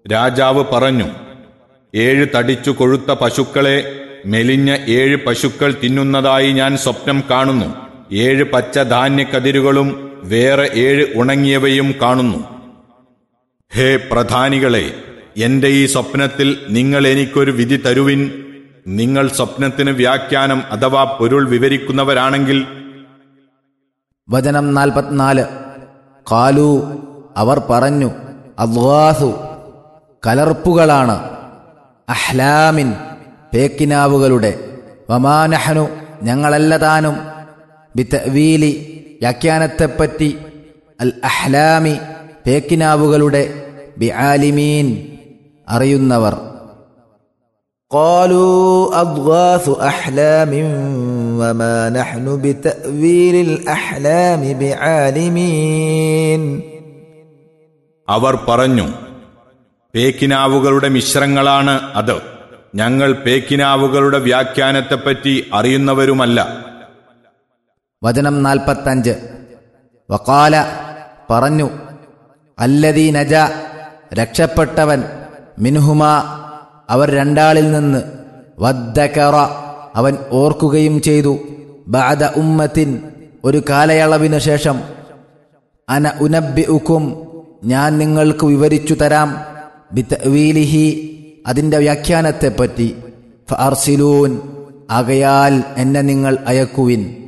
രാജാവ് പറഞ്ഞു ഏഴ് തടിച്ചു കൊഴുത്ത പശുക്കളെ മെലിഞ്ഞ ഏഴ് പശുക്കൾ തിന്നുന്നതായി ഞാൻ സ്വപ്നം കാണുന്നു ഏഴ് പച്ച ധാന്യക്കതിരുകളും വേറെ ഏഴ് ഉണങ്ങിയവയും കാണുന്നു ഹേ പ്രധാനികളെ എന്റെ ഈ സ്വപ്നത്തിൽ നിങ്ങൾ എനിക്കൊരു വിധി തരുവിൻ നിങ്ങൾ സ്വപ്നത്തിന് വ്യാഖ്യാനം അഥവാ പൊരുൾ വിവരിക്കുന്നവരാണെങ്കിൽ വചനം നാൽപ്പത്തിനാല് കാലു അവർ പറഞ്ഞു അദ്വാസു കലർപ്പുകളാണ് അഹ്ലാമിൻ പേക്കിനാവുകളുടെ വമാനഹനു ഞങ്ങളല്ല താനും ബിത്തവീലി വ്യാഖ്യാനത്തെപ്പറ്റി അൽ അഹ്ലാമി പേക്കിനാവുകളുടെ ബിആലിമീൻ അറിയുന്നവർ قالوا أضغاث أحلام وما نحن بتأويل الأحلام بعالمين അവർ പറഞ്ഞു പേക്കിനാവുകളുടെ മിശ്രങ്ങളാണ് അത് ഞങ്ങൾ പേക്കിനാവുകളുടെ വ്യാഖ്യാനത്തെപ്പറ്റി അറിയുന്നവരുമല്ല വചനം നാൽപ്പത്തഞ്ച് വക്കാല പറഞ്ഞു അല്ലദീ നജ രക്ഷപ്പെട്ടവൻ മിൻഹുമ അവർ രണ്ടാളിൽ നിന്ന് വദ്ദക്കറ അവൻ ഓർക്കുകയും ചെയ്തു ബാദ ഉമ്മത്തിൻ ഒരു കാലയളവിനു ശേഷം അന ഉനബി ഉക്കും ഞാൻ നിങ്ങൾക്ക് വിവരിച്ചു തരാം ബിത്തവീലിഹി അതിൻ്റെ വ്യാഖ്യാനത്തെപ്പറ്റി ഫർസിലൂൻ ആകയാൽ എന്നെ നിങ്ങൾ അയക്കുവിൻ